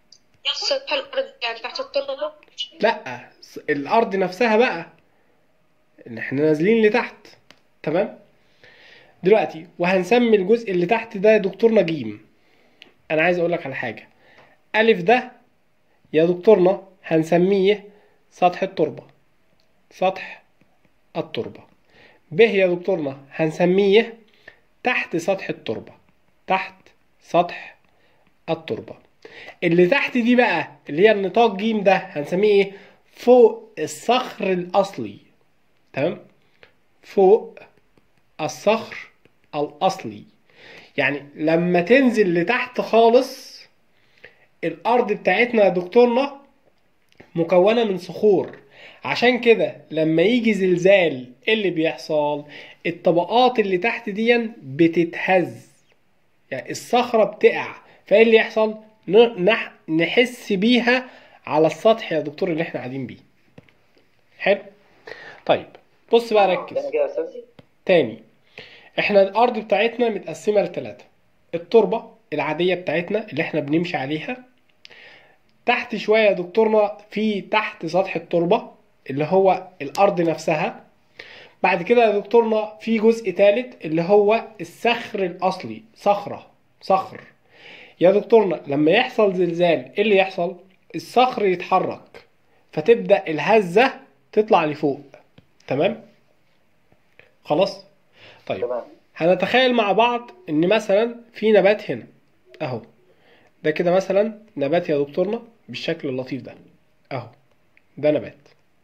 سطح الأرض يعني تحت التربة لا الارض نفسها بقى ان احنا نازلين لتحت تمام دلوقتي وهنسمي الجزء اللي تحت ده دكتورنا جيم انا عايز اقول لك على حاجه الف ده يا دكتورنا هنسميه سطح التربه سطح التربه ب يا دكتورنا هنسميه تحت سطح التربه تحت سطح التربه اللي تحت دي بقى اللي هي النطاق جيم ده هنسميه ايه فوق الصخر الاصلي تمام فوق الصخر الاصلي يعني لما تنزل لتحت خالص الارض بتاعتنا يا دكتورنا مكونه من صخور عشان كده لما يجي زلزال إيه اللي بيحصل الطبقات اللي تحت دي بتتهز يعني الصخرة بتقع فايه اللي يحصل ن- نح- نحس بيها على السطح يا دكتور اللي احنا قاعدين بيه حلو طيب بص بقى ركز تاني كده يا استاذ تاني احنا الارض بتاعتنا متقسمه لثلاثه التربه العاديه بتاعتنا اللي احنا بنمشي عليها تحت شويه يا دكتورنا في تحت سطح التربه اللي هو الارض نفسها بعد كده يا دكتورنا في جزء ثالث اللي هو الصخر الاصلي صخره صخر يا دكتورنا لما يحصل زلزال ايه اللي يحصل الصخر يتحرك فتبدا الهزه تطلع لفوق تمام خلاص طيب تمام هنتخيل مع بعض ان مثلا في نبات هنا اهو ده كده مثلا نبات يا دكتورنا بالشكل اللطيف ده اهو ده نبات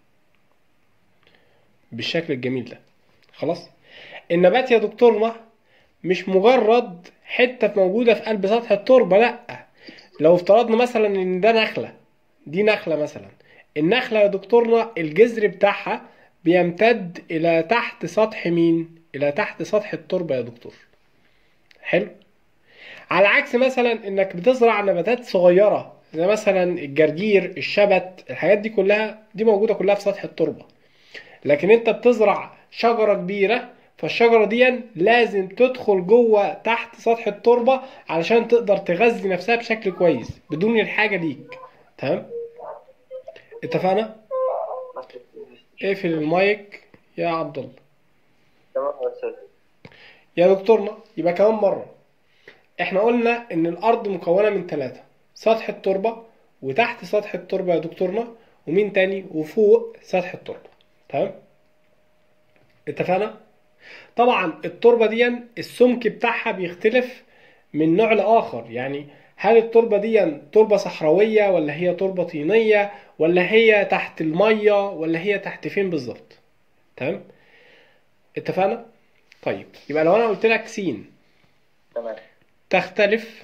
بالشكل الجميل ده خلاص النبات يا دكتورنا مش مجرد حتة موجودة في قلب سطح التربة لا لو افترضنا مثلا ان ده نخلة دي نخلة مثلا النخلة يا دكتورنا الجذر بتاعها بيمتد الى تحت سطح مين الى تحت سطح التربة يا دكتور حلو على عكس مثلا انك بتزرع نباتات صغيرة زي مثلا الجرجير الشبت الحاجات دي كلها دي موجودة كلها في سطح التربة لكن انت بتزرع شجرة كبيرة فالشجرة دي لازم تدخل جوه تحت سطح التربة علشان تقدر تغذي نفسها بشكل كويس بدون الحاجة ليك تمام اتفقنا اقفل المايك يا عبد الله تمام يا استاذ يا دكتورنا يبقى كمان مرة احنا قلنا ان الارض مكونة من ثلاثة سطح التربة وتحت سطح التربة يا دكتورنا ومين تاني وفوق سطح التربة تمام اتفقنا طبعا التربة دي السمك بتاعها بيختلف من نوع لآخر يعني هل التربة دي تربة صحراوية ولا هي تربة طينية ولا هي تحت المية ولا هي تحت فين بالظبط تمام اتفقنا طيب يبقى لو انا قلت لك سين تمام تختلف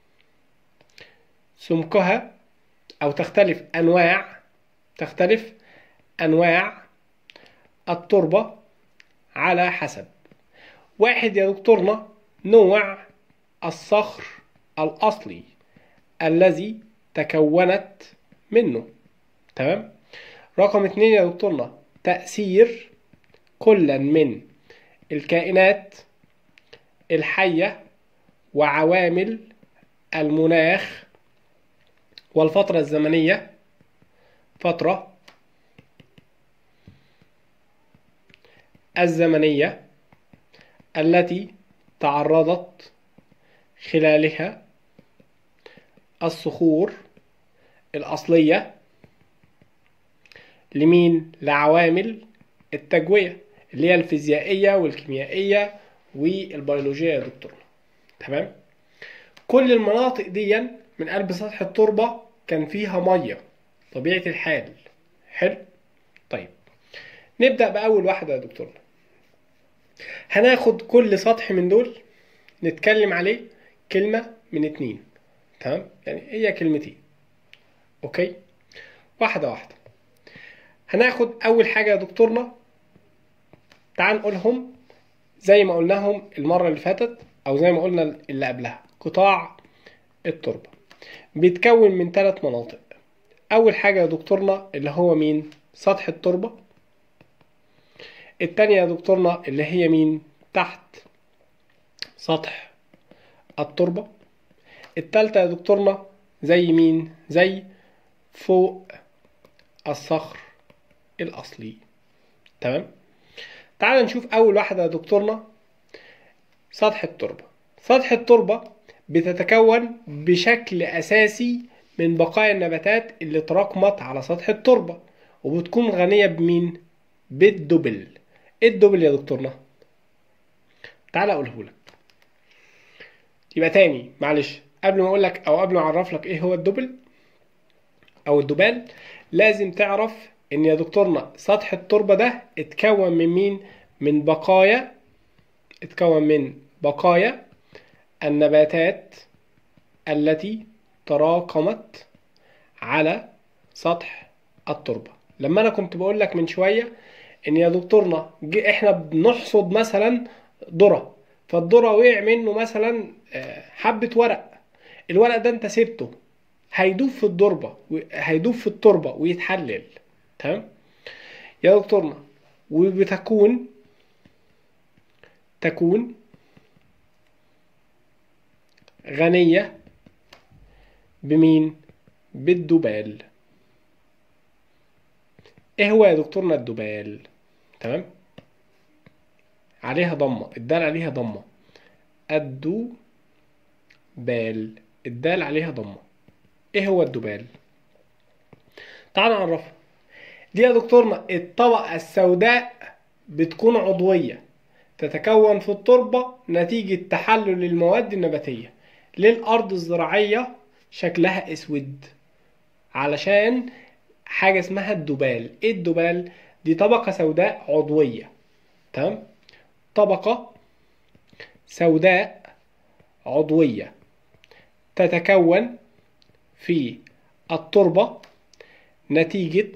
سمكها او تختلف انواع تختلف انواع التربة على حسب واحد يا دكتورنا نوع الصخر الأصلي الذي تكونت منه تمام رقم اتنين يا دكتورنا تأثير كل من الكائنات الحية وعوامل المناخ والفترة الزمنية فترة الزمنية التي تعرضت خلالها الصخور الأصلية لمين؟ لعوامل التجوية اللي هي الفيزيائية والكيميائية والبيولوجية يا دكتور تمام؟ كل المناطق دي من قلب سطح التربة كان فيها مية طبيعة الحال حلو؟ طيب نبدأ بأول واحدة يا دكتور هناخد كل سطح من دول نتكلم عليه كلمة من اتنين تمام يعني هي كلمتين اوكي واحدة واحدة هناخد أول حاجة يا دكتورنا تعال نقولهم زي ما قلناهم المرة اللي فاتت أو زي ما قلنا اللي قبلها قطاع التربة بيتكون من ثلاث مناطق أول حاجة يا دكتورنا اللي هو مين سطح التربة التانية يا دكتورنا اللي هي مين تحت سطح التربة التالتة يا دكتورنا زي مين زي فوق الصخر الأصلي تمام تعال نشوف اول واحده يا دكتورنا سطح التربه سطح التربه بتتكون بشكل اساسي من بقايا النباتات اللي تراكمت على سطح التربه وبتكون غنيه بمين بالدبل ايه الدبل يا دكتورنا تعال اقوله لك يبقى تاني معلش قبل ما اقول لك او قبل ما اعرف لك ايه هو الدبل او الدبال لازم تعرف ان يا دكتورنا سطح التربة ده اتكون من مين من بقايا اتكون من بقايا النباتات التي تراكمت على سطح التربة لما انا كنت بقول لك من شوية ان يا دكتورنا جي- احنا بنحصد مثلا ذرة فالذرة وقع منه مثلا آه، حبة ورق الورق ده انت سبته هيدوب في التربة هيدوب في التربة ويتحلل تمام يا دكتورنا وبتكون تكون غنية بمين بالدبال ايه هو يا دكتورنا الدبال تمام عليها ضمة الدال عليها ضمة الدبال الدال عليها ضمة ايه هو الدبال تعال نعرفها دي يا دكتورنا الطبقة السوداء بتكون عضوية تتكون في التربة نتيجة تحلل المواد النباتية للأرض الزراعية شكلها أسود علشان حاجة اسمها الدبال ايه الدبال دي طبقة سوداء عضوية تمام طبقة سوداء عضوية تتكون في التربة نتيجة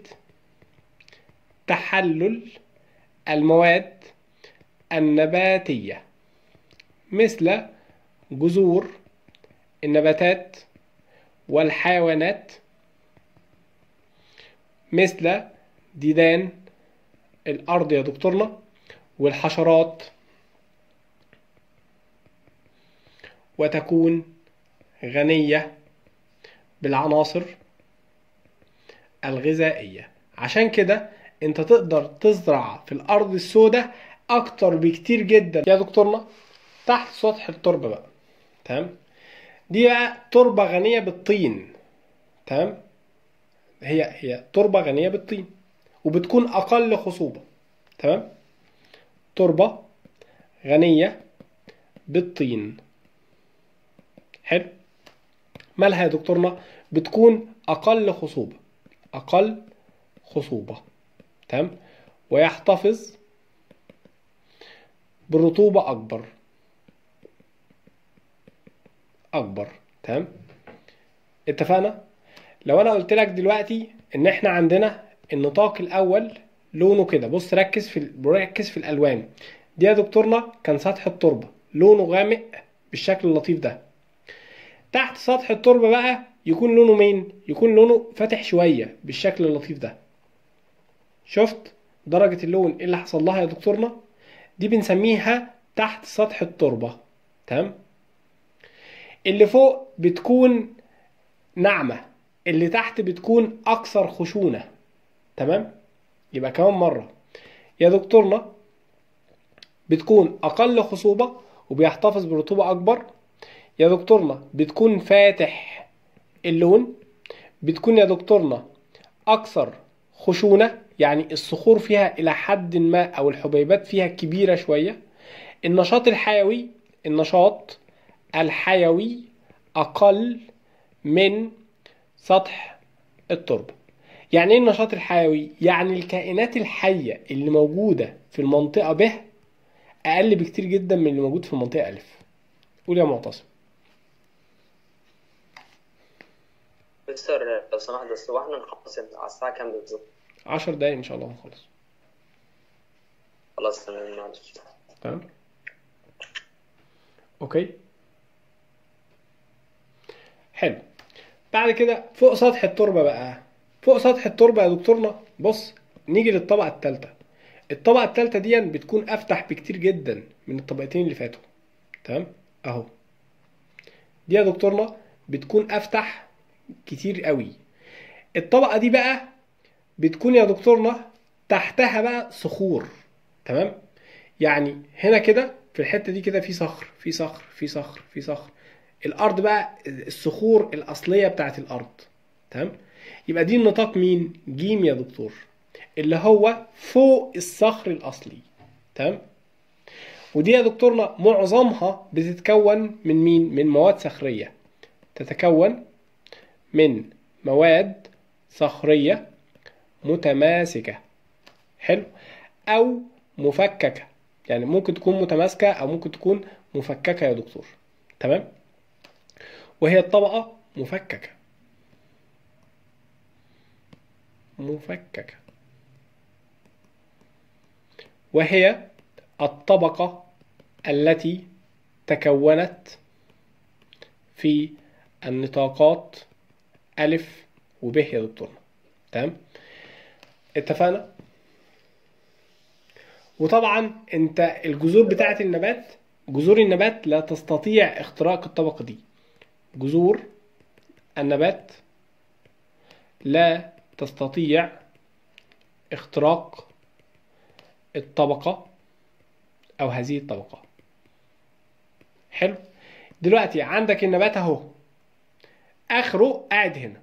تحلل المواد النباتية مثل جذور النباتات والحيوانات مثل ديدان الأرض يا دكتورنا والحشرات وتكون غنية بالعناصر الغذائية عشان كده انت تقدر تزرع في الأرض السوداء أكتر بكتير جدا يا دكتورنا تحت سطح التربة بقى تمام دي بقى تربة غنية بالطين تمام هي هي تربة غنية بالطين وبتكون أقل خصوبة تمام تربة غنية بالطين حلو مالها يا دكتورنا بتكون أقل خصوبة أقل خصوبة تمام ويحتفظ برطوبة أكبر أكبر تمام اتفقنا لو أنا قلت لك دلوقتي إن إحنا عندنا النطاق الأول لونه كده بص ركز في ال- ركز في الألوان دي يا دكتورنا كان سطح التربة لونه غامق بالشكل اللطيف ده تحت سطح التربة بقى يكون لونه مين؟ يكون لونه فاتح شوية بالشكل اللطيف ده شفت درجة اللون ايه اللي حصل لها يا دكتورنا؟ دي بنسميها تحت سطح التربة تمام؟ اللي فوق بتكون ناعمة اللي تحت بتكون أكثر خشونة تمام؟ يبقى كمان مرة يا دكتورنا بتكون أقل خصوبة وبيحتفظ برطوبة أكبر يا دكتورنا بتكون فاتح اللون بتكون يا دكتورنا أكثر خشونة يعني الصخور فيها إلى حد ما أو الحبيبات فيها كبيرة شوية النشاط الحيوي النشاط الحيوي أقل من سطح التربة يعني ايه النشاط الحيوي؟ يعني الكائنات الحية اللي موجودة في المنطقة ب أقل بكتير جدا من اللي موجود في المنطقة أ قول يا معتصم مستر لو سمحت بس هو احنا نخلص على الساعة كام بالظبط؟ عشر دقايق إن شاء الله هنخلص خلاص تمام معلش تمام اوكي حلو بعد كده فوق سطح التربة بقى فوق سطح التربة يا دكتورنا بص نيجي للطبقة التالتة الطبقة التالتة دي بتكون أفتح بكتير جدا من الطبقتين اللي فاتوا تمام أهو دي يا دكتورنا بتكون أفتح كتير قوي الطبقة دي بقى بتكون يا دكتورنا تحتها بقى صخور تمام يعني هنا كده في الحته دي كده في صخر في صخر في صخر في صخر الارض بقى الصخور الاصليه بتاعت الارض تمام يبقى دي النطاق مين جيم يا دكتور اللي هو فوق الصخر الاصلي تمام ودي يا دكتورنا معظمها بتتكون من مين من مواد صخريه تتكون من مواد صخريه متماسكه حلو او مفككه يعني ممكن تكون متماسكه او ممكن تكون مفككه يا دكتور تمام وهي الطبقه مفككه مفككه وهي الطبقه التي تكونت في النطاقات ألف وب يا دكتور تمام اتفقنا وطبعا انت الجذور بتاعه النبات جذور النبات لا تستطيع اختراق الطبقه دي جذور النبات لا تستطيع اختراق الطبقه او هذه الطبقه حلو دلوقتي عندك النبات اهو اخره قاعد هنا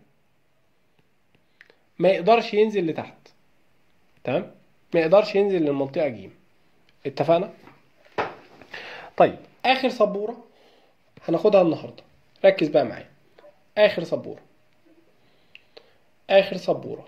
ما يقدرش ينزل لتحت تمام ما يقدرش ينزل للمنطقه جيم اتفقنا طيب اخر سبوره هناخدها النهارده ركز بقى معايا اخر سبوره اخر سبوره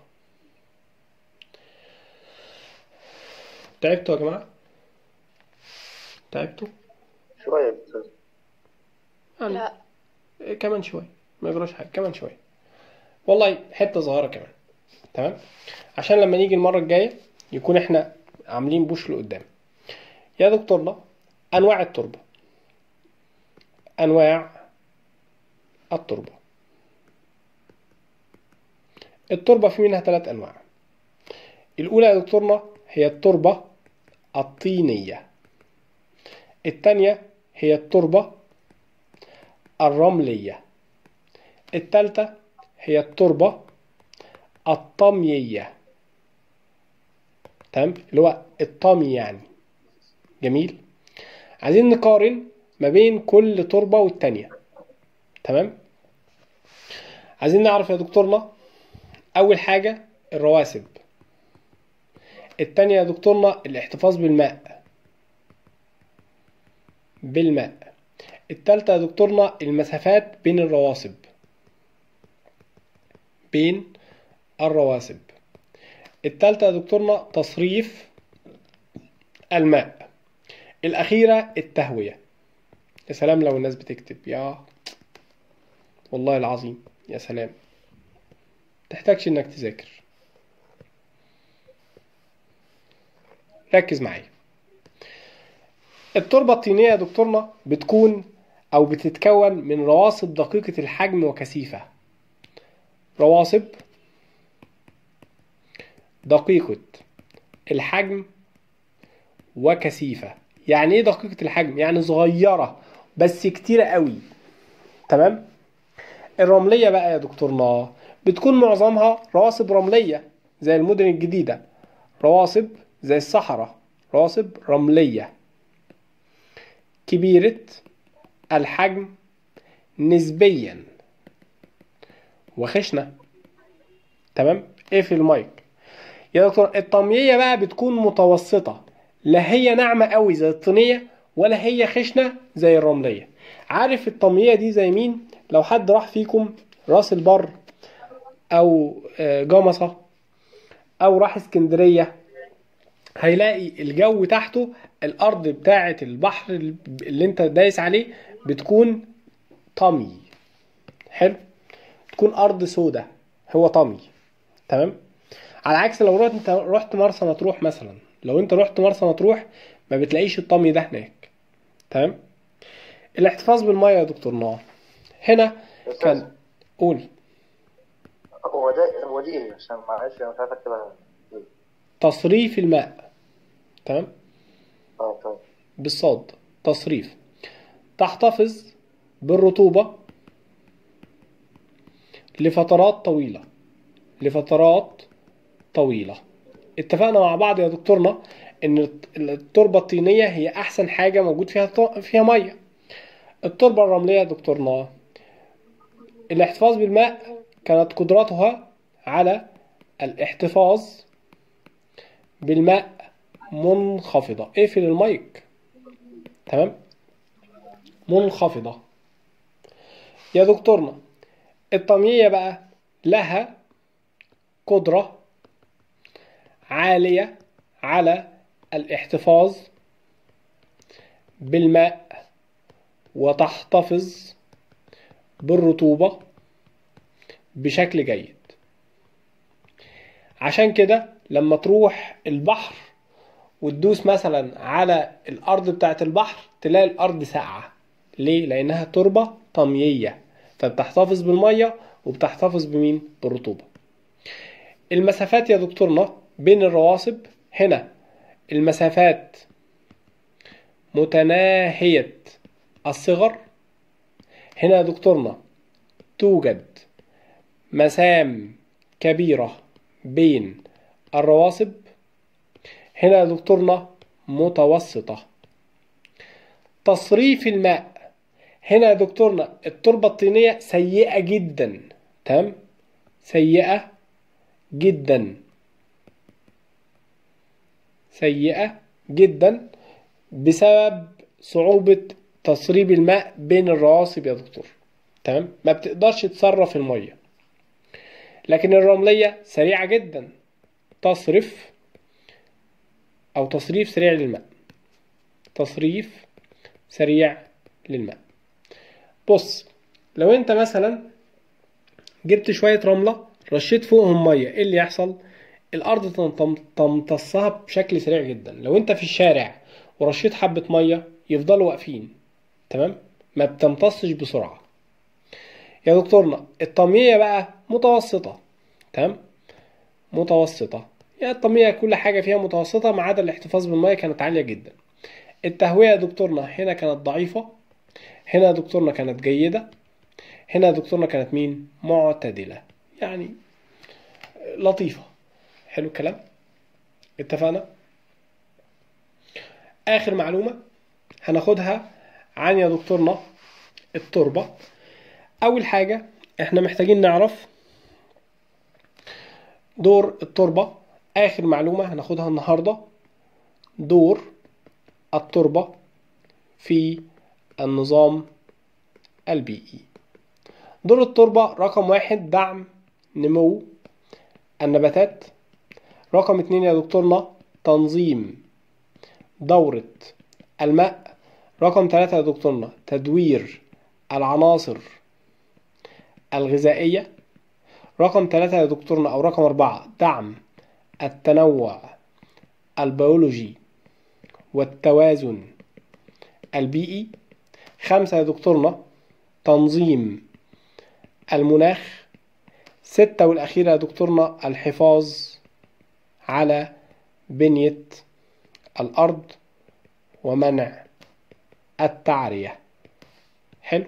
تعبتوا يا جماعه تعبتوا شوية بس يعني لا إيه، كمان شويه ما يجراش حاجه كمان شويه والله حته صغيره كمان تمام عشان لما نيجي المره الجايه يكون احنا عاملين بوش لقدام يا دكتورنا انواع التربه انواع التربه التربه في منها ثلاث انواع الاولى يا دكتورنا هي التربه الطينيه الثانيه هي التربه الرمليه الثالثه هي التربه الطمييه تمام اللي هو الطمي يعني جميل عايزين نقارن ما بين كل تربة والتانية تمام عايزين نعرف يا دكتورنا أول حاجة الرواسب التانية يا دكتورنا الاحتفاظ بالماء بالماء التالتة يا دكتورنا المسافات بين الرواسب بين الرواسب التالتة يا دكتورنا تصريف الماء الأخيرة التهوية يا سلام لو الناس بتكتب يا والله العظيم يا سلام تحتاجش انك تذاكر ركز معايا التربة الطينية يا دكتورنا بتكون أو بتتكون من رواسب دقيقة الحجم وكثيفة رواسب دقيقة الحجم وكثيفة يعني ايه دقيقة الحجم يعني صغيرة بس كتيرة قوي تمام الرملية بقى يا دكتورنا بتكون معظمها رواسب رملية زي المدن الجديدة رواسب زي الصحراء رواسب رملية كبيرة الحجم نسبيا وخشنة تمام ايه في المايك يا دكتور الطمية بقى بتكون متوسطة لا هي ناعمة قوي زي الطينية ولا هي خشنة زي الرملية عارف الطمية دي زي مين لو حد راح فيكم راس البر او آه، جمصة او راح اسكندرية هيلاقي الجو تحته الارض بتاعة البحر اللي انت دايس عليه بتكون طمي حلو تكون ارض سودة هو طمي تمام على عكس لو رحت انت رحت مرسى مطروح مثلا لو انت رحت مرسى مطروح ما بتلاقيش الطمي ده هناك تمام الاحتفاظ بالميه يا دكتور نار هنا بس كان قول هو ده هو دي ايه عشان معلش انا مش عارف اكتبها تصريف الماء تمام اه طيب بالصاد تصريف تحتفظ بالرطوبة لفترات طويلة لفترات طويلة اتفقنا مع بعض يا دكتورنا ان الت- التربه الطينيه هي احسن حاجه موجود فيها ط- فيها ميه التربه الرمليه يا دكتور نار الاحتفاظ بالماء كانت قدرتها على الاحتفاظ بالماء منخفضة اقفل المايك تمام منخفضة يا دكتورنا الطمية بقى لها قدرة عالية على الاحتفاظ بالماء وتحتفظ بالرطوبة بشكل جيد عشان كده لما تروح البحر وتدوس مثلا على الأرض بتاعت البحر تلاقي الأرض ساقعة ليه؟ لأنها تربة طمية فبتحتفظ بالمية وبتحتفظ بمين؟ بالرطوبة المسافات يا دكتورنا بين الرواسب هنا المسافات متناهية الصغر هنا يا دكتورنا توجد مسام كبيرة بين الرواسب هنا يا دكتورنا متوسطة تصريف الماء هنا يا دكتورنا التربة الطينية سيئة جدا تمام سيئة جدا سيئة جدا بسبب صعوبة تسريب الماء بين الرواسب يا دكتور تمام ما بتقدرش تصرف المية لكن الرملية سريعة جدا تصرف أو تصريف سريع للماء تصريف سريع للماء بص لو انت مثلا جبت شوية رملة رشيت فوقهم مية ايه اللي يحصل الأرض تم- تمتصها بشكل سريع جدا لو انت في الشارع ورشيت حبة مية يفضلوا واقفين تمام ما بتمتصش بسرعة يا دكتورنا الطمية بقى متوسطة تمام متوسطة يعني الطمية كل حاجة فيها متوسطة ما عدا الاحتفاظ بالمية كانت عالية جدا التهوية يا دكتورنا هنا كانت ضعيفة هنا يا دكتورنا كانت جيدة هنا يا دكتورنا كانت مين معتدلة يعني لطيفة حلو الكلام اتفقنا آخر معلومة هناخدها عن يا دكتورنا التربة أول حاجة احنا محتاجين نعرف دور التربة آخر معلومة هناخدها النهاردة دور التربة في النظام البيئي دور التربة رقم واحد دعم نمو النباتات رقم اتنين يا دكتورنا تنظيم دورة الماء رقم ثلاثة يا دكتورنا تدوير العناصر الغذائية رقم ثلاثة يا دكتورنا أو رقم أربعة دعم التنوع البيولوجي والتوازن البيئي خمسة يا دكتورنا تنظيم المناخ ستة والأخيرة يا دكتورنا الحفاظ على بنية الأرض ومنع التعرية حلو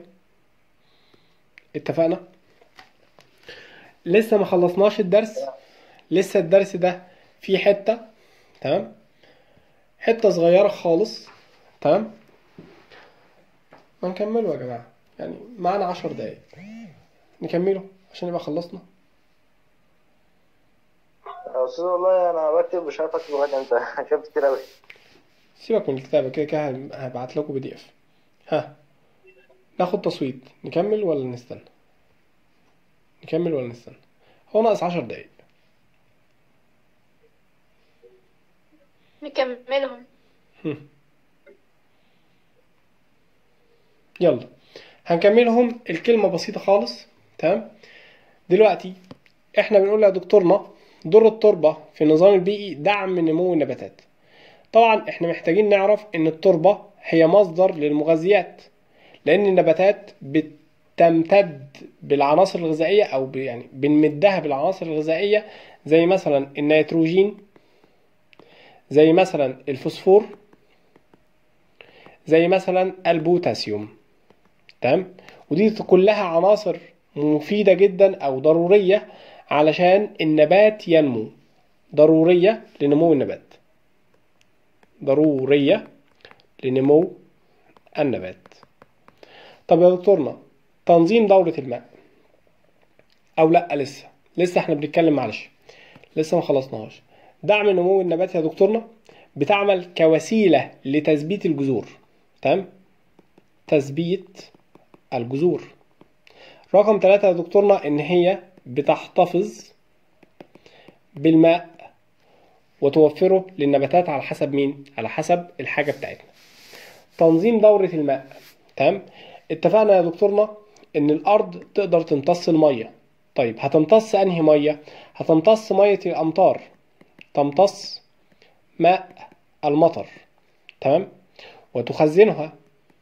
اتفقنا لسه ما خلصناش الدرس لسه الدرس ده فيه حتة تمام حتة صغيرة خالص تمام ما نكمله يا جماعة يعني معانا عشر دقايق نكمله عشان يبقى خلصنا يا استاذ والله انا بكتب مش عارف اكتب لغايه امتى كتبت كتير قوي سيبك من الكتابة كده كده هبعت لكم بي دي اف ها ناخد تصويت نكمل ولا نستنى نكمل ولا نستنى هو ناقص عشر دقايق نكملهم هم. يلا هنكملهم الكلمة بسيطة خالص تمام دلوقتي احنا بنقول يا دكتورنا دور التربة في النظام البيئي دعم نمو النباتات طبعا احنا محتاجين نعرف ان التربة هي مصدر للمغذيات لان النباتات بتمتد بالعناصر الغذائية او ب- يعني بنمدها بالعناصر الغذائية زي مثلا النيتروجين زي مثلا الفوسفور زي مثلا البوتاسيوم تمام ودي كلها عناصر مفيدة جدا أو ضرورية علشان النبات ينمو ضرورية لنمو النبات ضرورية لنمو النبات طب يا دكتورنا تنظيم دورة الماء أو لأ لسه لسه احنا بنتكلم معلش لسه ما خلصناهاش دعم نمو النبات يا دكتورنا بتعمل كوسيلة لتثبيت الجذور تمام تثبيت الجذور رقم ثلاثة يا دكتورنا إن هي بتحتفظ بالماء وتوفره للنباتات على حسب مين؟ على حسب الحاجة بتاعتنا. تنظيم دورة الماء تمام؟ اتفقنا يا دكتورنا إن الأرض تقدر تمتص المية. طيب هتمتص أنهي مية؟ هتمتص مية الأمطار. تمتص ماء المطر. تمام؟ وتخزنها.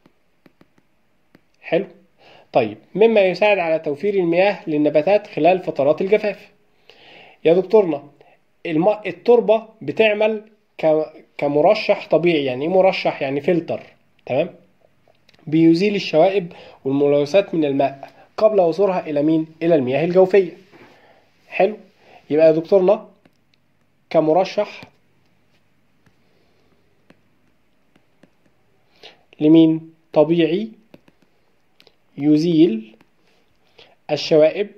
حلو؟ طيب مما يساعد على توفير المياه للنباتات خلال فترات الجفاف. يا دكتورنا الم... التربة بتعمل ك... كمرشح طبيعي يعني ايه مرشح يعني فلتر تمام بيزيل الشوائب والملوثات من الماء قبل وصولها الى مين الى المياه الجوفية حلو يبقى يا دكتورنا كمرشح لمين طبيعي يزيل الشوائب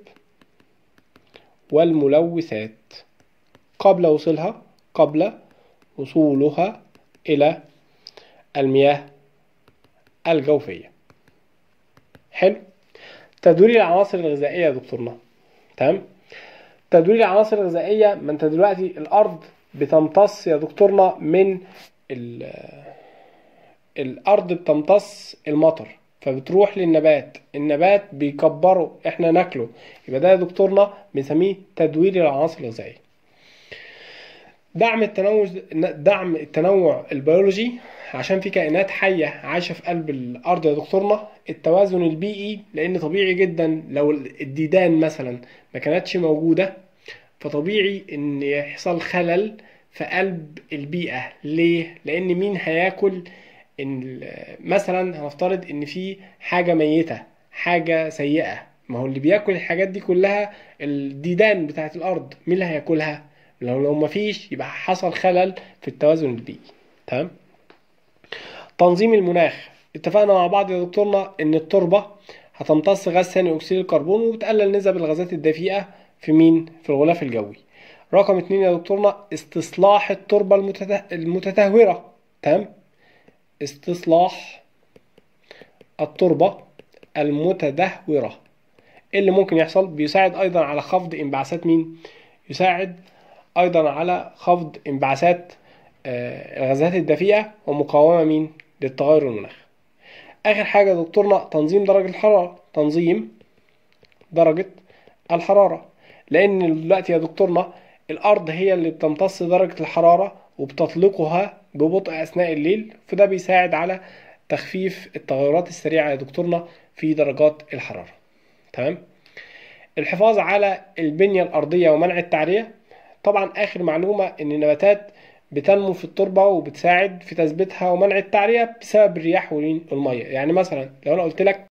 والملوثات قبل وصولها قبل وصولها إلى المياه الجوفية حلو تدوير العناصر الغذائية يا دكتورنا تمام تدوير العناصر الغذائية ما انت دلوقتي الأرض بتمتص يا دكتورنا من ال الأرض بتمتص المطر فبتروح للنبات النبات بيكبره احنا ناكله يبقى ده يا دكتورنا بنسميه تدوير العناصر الغذائية دعم التنوع دعم التنوع البيولوجي عشان في كائنات حية عايشة في قلب الأرض يا دكتورنا التوازن البيئي لأن طبيعي جدا لو الديدان مثلا ما كانتش موجودة فطبيعي إن يحصل خلل في قلب البيئة ليه؟ لأن مين هياكل إن مثلا هنفترض إن في حاجة ميتة حاجة سيئة ما هو اللي بياكل الحاجات دي كلها الديدان بتاعت الأرض مين اللي هياكلها؟ لو لو مفيش يبقى حصل خلل في التوازن البيئي تمام تنظيم المناخ اتفقنا مع بعض يا دكتورنا ان التربه هتمتص غاز ثاني اكسيد الكربون وبتقلل نسب الغازات الدفيئه في مين في الغلاف الجوي رقم اتنين يا دكتورنا استصلاح التربه المتته... المتدهوره تمام استصلاح التربه المتدهوره إيه اللي ممكن يحصل بيساعد ايضا على خفض انبعاثات مين يساعد ايضا على خفض انبعاثات الغازات الدفيئة ومقاومة مين للتغير المناخ آخر حاجة يا دكتورنا تنظيم درجة الحرارة تنظيم درجة الحرارة لأن دلوقتي يا دكتورنا الأرض هي اللي بتمتص درجة الحرارة وبتطلقها ببطء أثناء الليل فده بيساعد على تخفيف التغيرات السريعة يا دكتورنا في درجات الحرارة تمام الحفاظ على البنية الأرضية ومنع التعرية طبعا آخر معلومة إن النباتات بتنمو في التربة وبتساعد في تثبيتها ومنع التعرية بسبب الرياح والمية يعني مثلا لو أنا قلت لك